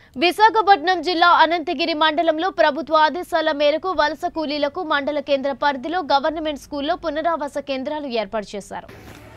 విశాఖపట్నం జిల్లా అనంతగిరి మండలంలో ప్రభుత్వ ఆదేశాల మేరకు వలస కూలీలకు మండల కేంద్ర పరిధిలో గవర్నమెంట్ స్కూల్లో పునరావాస కేంద్రాలు ఏర్పాటు చేశారు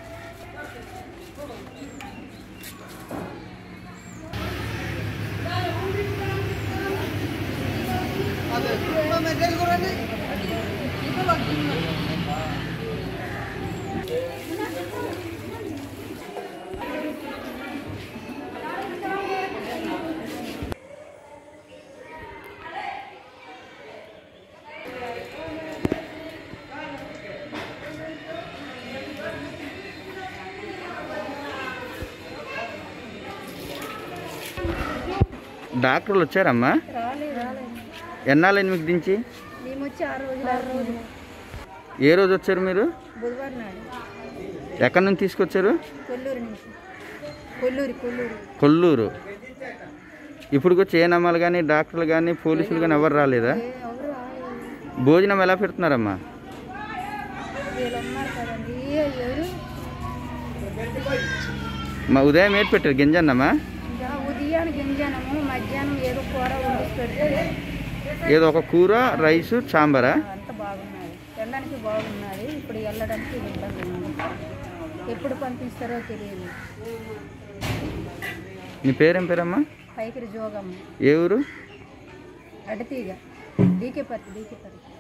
డాక్టర్లు వచ్చారమ్మా రాలేదు రాలేదు ఎన్నాళ్ళని మీకు దించి మేము వచ్చి ఆరు రోజులు ఆరు రోజులు ఏ రోజు వచ్చారు మీరు బుధవారం నాడు ఎక్కడి నుంచి తీసుకొచ్చారు కొల్లూరు నుంచి కొల్లూరు కొల్లూరు కొల్లూరు ఇప్పుడు వచ్చి ఏ నమ్మాలు కానీ డాక్టర్లు కానీ పోలీసులు కానీ ఎవరు రాలేదా ఏ ఎవరు రాలేదు భోజనం ఎలా పెడుతున్నారమ్మా వీళ్ళు ఉన్నారు కదండి ఏ ఎవరు మా ఉదయం ఏంటి పెట్టారు గింజన్నమ్మా ఇంకా ఉదయాన్ని గింజానము మధ్యాహ్నం ఏదో కూర వండిసి పెడితే ఏదో ఒక కూర రైసు సాంబారా అంత బాగున్నది వెళ్ళడానికి బాగున్నది ఇప్పుడు వెళ్ళడానికి ఇబ్బంది ఉంది ఎప్పుడు పంపిస్తారో తెలియదు నీ పేరేం పేరమ్మా పైకి జోగమ్మ ఏ ఊరు అడతీగ డీకే పత్తి డీకే పత్తి